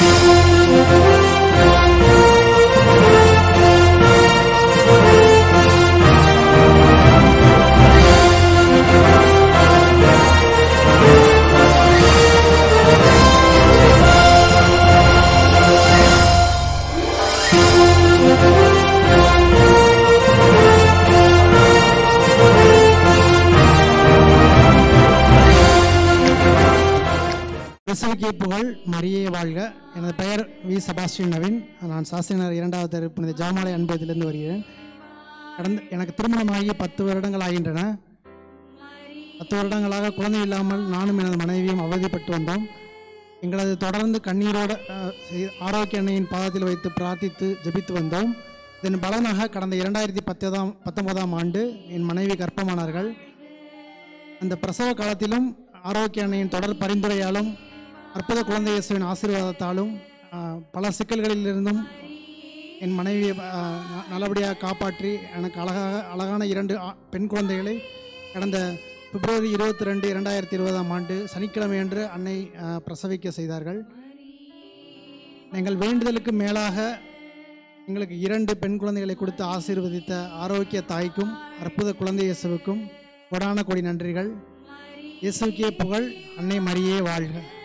இயேசுவுக்கே புகழ் மரியே வாழ்க எனது பெயர் வி செபாஸ்டின் நவீன் நான் சாஸ்திரினர் இரண்டாவது தெரு புனித ஜாமாலை அன்பதிலிருந்து வருகிறேன் கடந்த எனக்கு திருமணமாகி பத்து வருடங்கள் ஆகின்றன பத்து வருடங்களாக குழந்தை இல்லாமல் நானும் எனது மனைவியும் அவதிப்பட்டு வந்தோம் எங்களது தொடர்ந்து கண்ணீரோடு அஹ், செய்- ஆரோக்கிய அன்னையின் பாதத்தில் வைத்து பிரார்த்தித்து ஜெபித்து வந்தோம் இதன் பலனாக கடந்த இரண்டாயிரத்தி பத்தொதாம் பத்தொன்பதாம் ஆண்டு என் மனைவி கர்ப்பமானார்கள் அந்த பிரசவ காலத்திலும் ஆரோக்கிய அன்னையின் தொடர் பரிந்துரையாலும் அற்புத குழந்தை இயேசுவின் ஆசீர்வாதத்தாலும் ஆஹ், பல சிக்கல்களிலிருந்தும் என் மனைவியை ஆஹ், ந- நல்லபடியாக காப்பாற்றி எனக்கு அழகாக அழகான இரண்டு ஆ- பெண் குழந்தைகளை கடந்த பிப்ரவரி இருபத்தி ரெண்டு இரண்டாயிரத்தி இருபதாம் ஆண்டு சனிக்கிழமையன்று அன்னை ஆஹ், பிரசவிக்க செய்தார்கள் எங்கள் வேண்டுதலுக்கு மேலாக எங்களுக்கு இரண்டு பெண் குழந்தைகளை கொடுத்து ஆசீர்வதித்த ஆரோக்கிய தாய்க்கும் அற்புத குழந்தை இயேசுவுக்கும் கொடான கொடி நன்றிகள் இயேசுக்கே புகழ் அன்னை மரியே வாழ்க